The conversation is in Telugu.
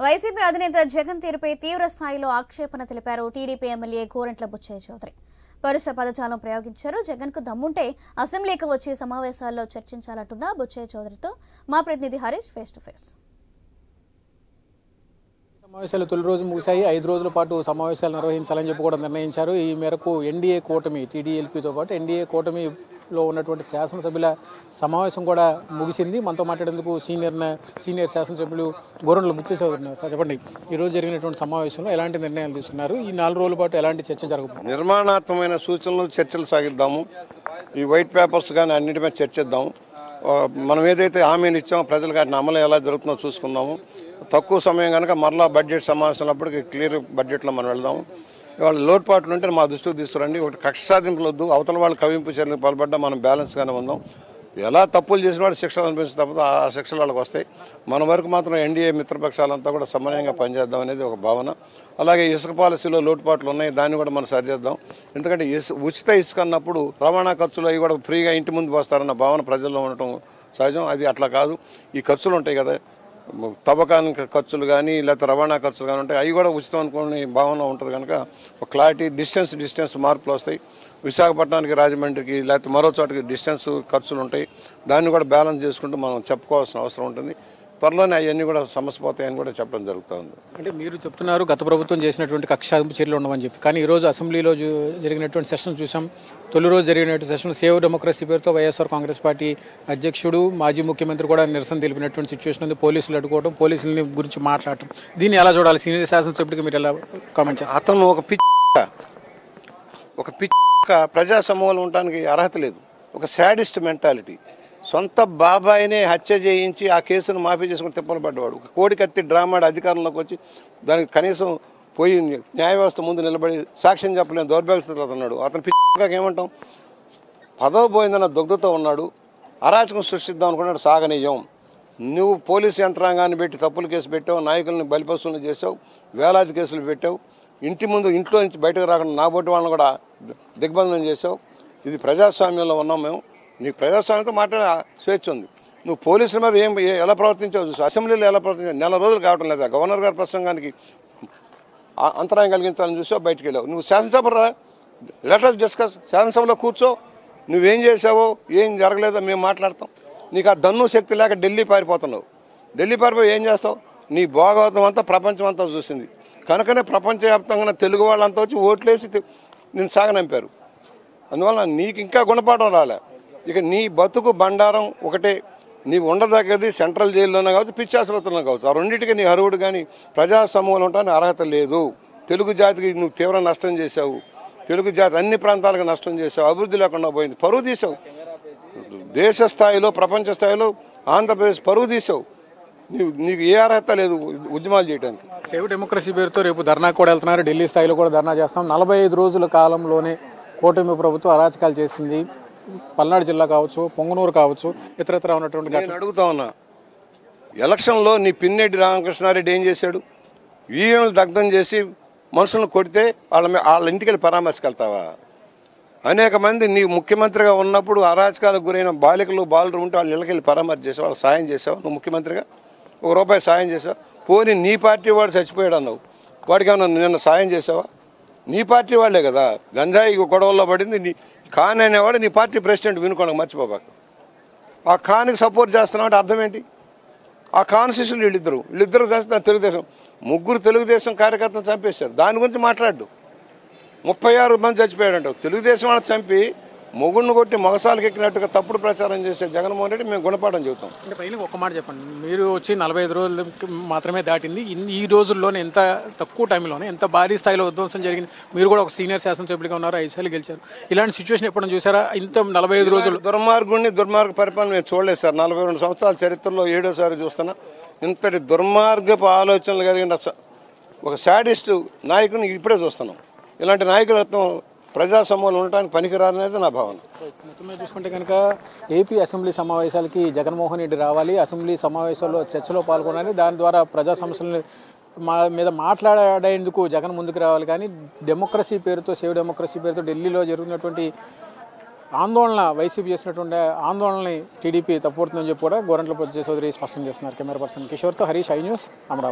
వైసీపీ అధినేత జగన్ తీరుపై తీవ్ర స్థాయిలో ఆక్షేపణ తెలిపారు టీడీపీ ఎమ్మెల్యే కోరంట్ల బుచ్చయ్య చౌదరి పరుష పదజాలం ప్రయోగించారు జగన్ కు దమ్ముంటే అసెంబ్లీకి వచ్చి సమావేశాల్లో చర్చించాలంటున్న బుచ్చయ్య చౌదరితో మా ప్రతినిధి హరీష్ ఫేస్ టు ఫేస్ సమావేశాలు తొలి రోజు ముగిశాయి ఐదు రోజుల పాటు సమావేశాలు నిర్వహించాలని చెప్పి కూడా నిర్ణయించారు ఈ మేరకు ఎన్డీఏ కూటమి టీడీఎల్పీతో పాటు ఎన్డీఏ కూటమిలో ఉన్నటువంటి శాసనసభ్యుల సమావేశం కూడా ముగిసింది మనతో మాట్లాడేందుకు సీనియర్ నా- సీనియర్ శాసనసభ్యులు గోరండ్ల బుచ్చి చౌదరి ఉన్నారు. సార్ చెప్పండి ఈ రోజు జరిగినటువంటి సమావేశంలో ఎలాంటి నిర్ణయాలు తీసుకున్నారు ఈ నాలుగు రోజుల పాటు ఎలాంటి చర్చ జరుగుతుంది నిర్మాణాత్మకమైన సూచనలు చర్చలు సాగిద్దాము ఈ వైట్ పేపర్స్ కానీ అన్నిటి మీద చర్చిద్దాం ఆ, మనం ఏదైతే హామీలు ఇచ్చామో ప్రజలకు వాటిని అమలు ఎలా జరుగుతుందో చూసుకుందాము తక్కువ సమయం కనుక మరలా బడ్జెట్ సమావేశంలోప్పటికి క్లియర్ బడ్జెట్లో మనం వెళ్దాం ఇవాళ లోటుపాట్లు ఉంటే మా దృష్టికి తీసుకురండి ఒకటి కక్ష సాధింపులు వద్దు అవతల వాళ్ళు కవింపు చర్యలకు పాల్పడ్డా మనం బ్యాలెన్స్గానే ఉందాం ఎలా తప్పులు చేసిన వాడు శిక్షలు అనిపించిన తప్పదు ఆ శిక్షలు వాళ్ళకి వస్తాయి మన వరకు మాత్రం ఎన్డీఏ మిత్రపక్షాలంతా కూడా సమన్వయంగా పనిచేద్దాం అనేది ఒక భావన అలాగే ఇసుక పాలసీలో లోటుపాట్లు ఉన్నాయి దాన్ని కూడా మనం సరిచేద్దాం ఎందుకంటే ఇసు ఉచిత ఇసుక అన్నప్పుడు రవాణా ఖర్చులు అవి కూడా ఫ్రీగా ఇంటి ముందు వస్తారన్న భావన ప్రజల్లో ఉండటం సహజం అది అట్లా కాదు ఈ ఖర్చులు ఉంటాయి కదా తవ్వకానికి ఖర్చులు కానీ లేకపోతే రవాణా ఖర్చులు కానీ ఉంటాయి అవి కూడా ఉచితం అనుకునే భావన ఉంటుంది కనుక ఒక క్లారిటీ డిస్టెన్స్ డిస్టెన్స్ మార్పులు వస్తాయి విశాఖపట్నానికి రాజమండ్రికి లేకపోతే మరో చోటకి డిస్టెన్స్ ఖర్చులు ఉంటాయి దాన్ని కూడా బ్యాలెన్స్ చేసుకుంటూ మనం చెప్పుకోవాల్సిన అవసరం ఉంటుంది త్వరలోనే అవన్నీ కూడా సమస్య పోతాయని కూడా చెప్పడం జరుగుతుంది అంటే మీరు చెప్తున్నారు గత ప్రభుత్వం చేసినటువంటి కక్ష సాధింపు చర్యలు ఉండవని చెప్పి కానీ ఈ రోజు అసెంబ్లీలో జు- జరిగినటువంటి సెషన్ చూసాం తొలి రోజు జరిగినటువంటి సెషన్ సేవ్ డెమోక్రసీ పేరుతో వైఎస్ఆర్ కాంగ్రెస్ పార్టీ అధ్యక్షుడు మాజీ ముఖ్యమంత్రి కూడా నిరసన తెలిపినటువంటి సిచ్యువేషన్ ఉంది పోలీసులు అడ్డుకోవడం పోలీసులని గురించి మాట్లాడటం దీన్ని ఎలా చూడాలి సీనియర్ శాసనసభ్యుడికి మీరు ఎలా కామెంట్ చేస్తారు అతను ఒక పిచ్చ ఒక పిచ్చ ప్రజా సమూహంలో ఉండడానికి అర్హత లేదు ఒక శాడిస్ట్ మెంటాలిటీ సొంత బాబాయినే హత్య చేయించి ఆ కేసును మాఫీ చేసుకుని తిప్పలు పడ్డవాడు ఒక కోడి కత్తి డ్రామాడు అధికారంలోకి వచ్చి దానికి కనీసం పోయి న్యాయ వ్యవస్థ ముందు నిలబడి సాక్ష్యం చెప్పలేని దౌర్భాగ్యతలో ఉన్నాడు అతను పిచ్చకి ఏమంటాం పదవి పోయిందన్న దుగ్ధతో ఉన్నాడు అరాచకం సృష్టిద్దాం అనుకున్నాడు సాగనీయం నువ్వు పోలీసు యంత్రాంగాన్ని పెట్టి తప్పులు కేసు పెట్టావు నాయకుల్ని బలిపశువులను చేసావు వేలాది కేసులు పెట్టావు ఇంటి ముందు ఇంట్లో నుంచి బయటకు రాకుండా నా బొట్టి వాళ్ళని కూడా దిగ్బంధనం చేసావు ఇది ప్రజాస్వామ్యంలో ఉన్నాం మేము నీకు ప్రజాస్వామ్యంతో మాట్లాడే స్వేచ్ఛ ఉంది నువ్వు పోలీసుల మీద ఏం ఏ- ఎలా ప్రవర్తించావు చూసు అసెంబ్లీలో ఎలా ప్రవర్తించావు నెల రోజులు కావటం లేదా గవర్నర్ గారి ప్రసంగానికి ఆ- అంతరాయం కలిగించాలని చూసావు బయటికి వెళ్ళావు నువ్వు శాసనసభ రా లెటర్స్ డిస్కస్ శాసనసభలో కూర్చో నువ్వేం చేసావో ఏం జరగలేదో మేము మాట్లాడతాం నీకు ఆ దన్ను శక్తి లేక ఢిల్లీ పారిపోతున్నావు ఢిల్లీ పారిపోయి ఏం చేస్తావు నీ భోగవతం అంతా ప్రపంచం అంతా చూసింది కనుకనే ప్రపంచవ్యాప్తంగా తెలుగు వాళ్ళంతా వచ్చి ఓట్లేసి తె- నిన్ను సాగనంపారు అందువల్ల నీకు ఇంకా గుణపాఠం రాలే ఇక నీ బతుకు బండారం ఒకటే నీవు ఉండదగ్గది సెంట్రల్ జైల్లోనే కావచ్చు పిచ్చి ఆసుపత్రిలో కావచ్చు ఆ రెండింటికి నీ అర్హుడు కానీ ప్రజా సమూహంలో ఉంటానికి అర్హత లేదు తెలుగు జాతికి నువ్వు తీవ్ర నష్టం చేశావు తెలుగు జాతి అన్ని ప్రాంతాలకు నష్టం చేశావు అభివృద్ధి లేకుండా పోయింది పరువు తీసావు దేశ స్థాయిలో ప్రపంచ స్థాయిలో ఆంధ్రప్రదేశ్ పరువు తీసావు నీవు నీకు ఏ అర్హత లేదు ఉద్యమాలు చేయడానికి సేవ్ డెమోక్రసీ పేరుతో రేపు ధర్నా కూడా వెళ్తున్నారు ఢిల్లీ స్థాయిలో కూడా ధర్నా చేస్తాం నలభై ఐదు రోజుల కాలంలోనే కూటమి ప్రభుత్వం అరాచకాలు చేసింది పల్నాడు జిల్లా కావచ్చు పొంగనూరు కావచ్చు ఇతరత్ర ఉన్నటువంటి ఘటనలు నేను అడుగుతా ఉన్నా ఎలక్షన్లో నీ పిన్నెడ్డి రామకృష్ణారెడ్డి ఏం చేశాడు ఈవీఎంలు దగ్ధం చేసి మనుషులను కొడితే వాళ్ళ మీ- వాళ్ళ ఇంటికి వెళ్ళి పరామర్శకెళ్తావా అనేక మంది నీ ముఖ్యమంత్రిగా ఉన్నప్పుడు అరాచకాలకు గురైన బాలికలు బాలురు ఉంటే వాళ్ళ ఇళ్ళకి వెళ్ళి పరామర్శ చేసావు వాళ్ళకి సాయం చేసావు నువ్వు ముఖ్యమంత్రిగా ఒక రూపాయి సాయం చేసావు పోనీ నీ పార్టీ వాడు చచ్చిపోయాడు అన్నావు వాడికి ఏమన్నా నిన్న సాయం చేసావా నీ పార్టీ వాళ్ళే కదా గంజాయి గొడవల్లో పడింది నీ ఖాన్ అనేవాడు నీ పార్టీ ప్రెసిడెంట్ వినుకోండి మర్చిపోబాక ఆ ఖాన్కి సపోర్ట్ చేస్తున్నావు అంటే అర్థం ఏంటి ఆ ఖాన్ శిష్యులు వీళ్ళిద్దరు వీళ్ళిద్దరు చేస్తున్నారు తెలుగుదేశం ముగ్గురు తెలుగుదేశం కార్యకర్తలు చంపేశారు దాని గురించి మాట్లాడు ముప్పై ఆరు మంది చచ్చిపోయాడంట తెలుగుదేశం వాళ్ళని చంపి మొగుడిని కొట్టి మగసాలకు ఎక్కినట్టుగా తప్పుడు ప్రచారం చేసే జగన్మోహన్ రెడ్డి మేము గుణపాఠం చెబుతాం అంటే పైన ఒక మాట చెప్పండి మీరు వచ్చి నలభై ఐదు రోజులకి మాత్రమే దాటింది ఇన్ని- ఈ రోజుల్లోనే ఎంత తక్కువ టైంలోనే ఎంత భారీ స్థాయిలో విధ్వంసం జరిగింది మీరు కూడా ఒక సీనియర్ శాసనసభ్యుడిగా ఉన్నారు ఐదు సార్లు గెలిచారు ఇలాంటి సిచ్యువేషన్ ఎప్పుడైనా చూసారా ఇంత నలభై ఐదు రోజులు దుర్మార్గుడిని దుర్మార్గ పరిపాలన నేను చూడలేదు సార్ నలభై రెండు సంవత్సరాల చరిత్రలో ఏడోసారి చూస్తున్నా ఇంతటి దుర్మార్గపు ఆలోచనలు కలిగిన స- ఒక శాడిస్ట్ నాయకుని ఇప్పుడే చూస్తున్నాం ఇలాంటి నాయకులత్వం ప్రజా సమూహంలో ఉండటానికి పనికిరారనేది నా భావన మొత్తం మీద చూసుకుంటే కనుక ఏపీ అసెంబ్లీ సమావేశాలకి జగన్మోహన్ రెడ్డి రావాలి అసెంబ్లీ సమావేశాల్లో చర్చలో పాల్గొనాలి దాని ద్వారా ప్రజా సమస్యలను మా మీద మాట్లాడేందుకు జగన్ ముందుకు రావాలి కానీ డెమోక్రసీ పేరుతో సేవ్ డెమోక్రసీ పేరుతో ఢిల్లీలో జరుగుతున్నటువంటి ఆందోళన వైసీపీ చేసినటువంటి ఆందోళనని టీడీపీ తప్పుడుతుందని చెప్పి కూడా గోరంట్ల పొద్దు చౌదరి స్పష్టం చేస్తున్నారు కెమెరా పర్సన్ కిషోర్తో హరీష్ ఐ న్యూస్ అమరావతి